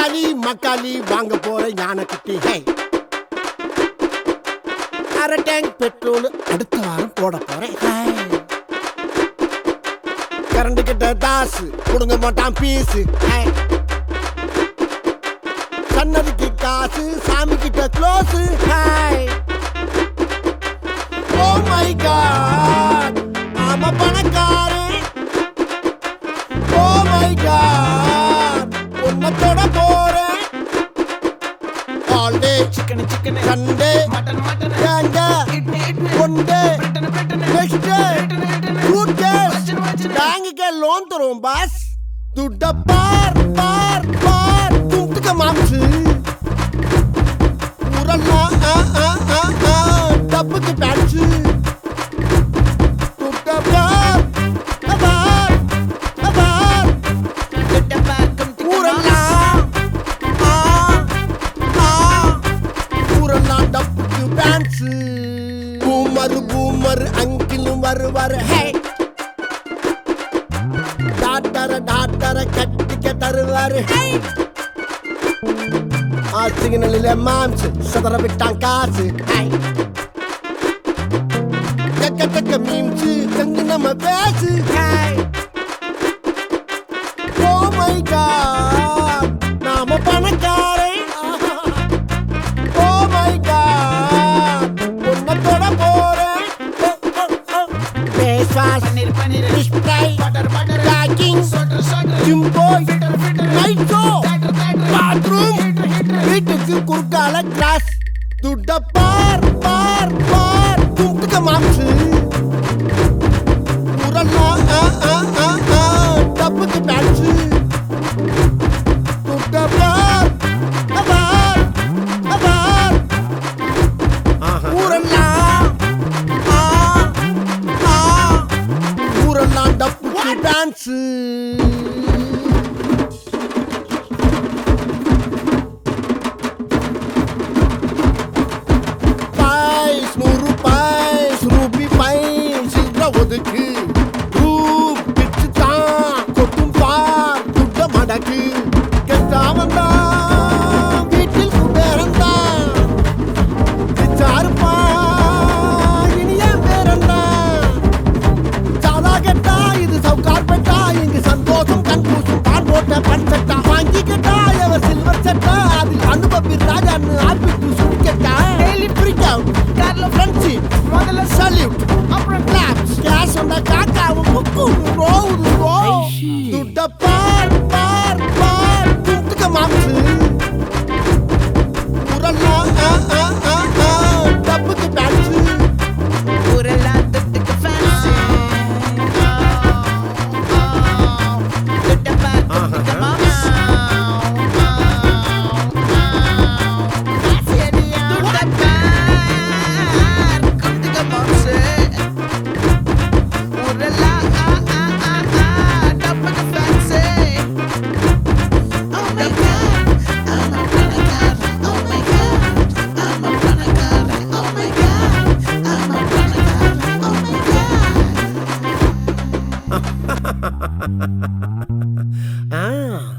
தக்காளி மக்காளி வாங்க போற யானைக்குட்டி ஹே அரை டேங்க் பெட்ரோல் அடுத்த வாரம் போட போறேன் ஹே. கரண்ட் கிட்ட தாசு கொடுங்க மாட்டான் பீஸு ஹே. சன்னதிக்கு காசு சாமி கிட்ட close hi oh my god ஆமா பணக்காரன் ஓ மை காட் உன்னை தொட போறேன் all day chicken chicken Sunday mutton mutton கேங்க idli idli one day Britain Britain next day good day வச்சிரு, வச்சிரு. பேங்குக்கு லோன் தருவோம் பாஸ் துட்ட பார் பார் பார் துட்டுக்க மாம்சு ஊரெல்லாம் ஆ ஆ ஆ ஆ டப்புக்கு பேட்சு துட்ட பார் பார் பார் கிட்ட பார்க்கும் ஊரெல்லாம் ஆ ஆ ஊரெல்லாம் டப்புக்கு பேன்ஸு பூமர் பூமர் அங்கிலும் வருவார் ஹே டாக்டர டாக்டர கட்டிக்க தருவாரு ஹே ஆ சிக்னலில் மாம்ஸ் சதற விட்டான் காசு ஹே கக்க கக்க மீம்ஸ் தங்கு நம்ம பேசு ஹே ஓ மை காட் நாம பணக்காரன் ஓ மை காட் உன்னை தொட போறேன் face wash paneer paneer fish fry butter butter baking சோட்டர் சோட்டர் gym boy filter filter night show theatre theatre bathroom heater heater வீட்டுக்கு குறுக்கால கிளாஸ் துட்ட பார் பார் பார் துட்டுக்க மாம்சு உரல்லாம் ஆ ஆ ஆ ஆ டப்புக்கு பேட்சு துட்ட பார் பார் பார் ஊரெல்லாம் ஆ ஆ ஊரெல்லாம் டப்புக்கு டான்ஸு பாய்ஸ் நூறு பாய்ஸ் ரூபி பாய்ஸ் சில்ற ஒதுக்கு ரூப் பிச்சு தான் கொட்டும் பார் துட்ட மடக்கு கெட்டாமன் தான் வீட்டில் குபேரன் தான் பிச்சாருப்பா இனிய பேரந்தான் சாதா கெட்டா இது சவுக்கார் பெட்டா இங்கு சந்தோஷம் கண்பூசும் பால் போட்ட பன் சட்டா வாங்கி கேட்டா எவர் சில்வர் சட்டா அதில் அனுபவி ராஜான்னு ஆர்பிட்டு சுடிக்கட்டா டெய்லி ஃப்ரீக் அவுட் கார்ல ஃப்ரெண்ட்ஷிப் முதல்ல சல்யூட் அப்புறம் கிளாப்ஸ் கேஷ் வந்தா காக்காவும் முக்கும் ரோவுது ரோ துட்ட பார் பார் பார் துட்டுக்க மாம்சு உரல்லாம் ஆ ஆ ஆ ஆ டப்புக்கு பேட்சு ஊரெல்லாம் தொட்டுக்கு fancy. கிட்ட பார்க்கும் மாமா. துட்ட பார்க்கும் திக மாம்சு. ஊரெல்லாம் ஆ, ஆ, ஆ, ஆ, டப்புக்கு fancy. Oh my God, I'm a பணக்காரன். Oh my God, I'm a பணக்காரன். Oh my God, I'm a பணக்காரன். Oh my God. ஆ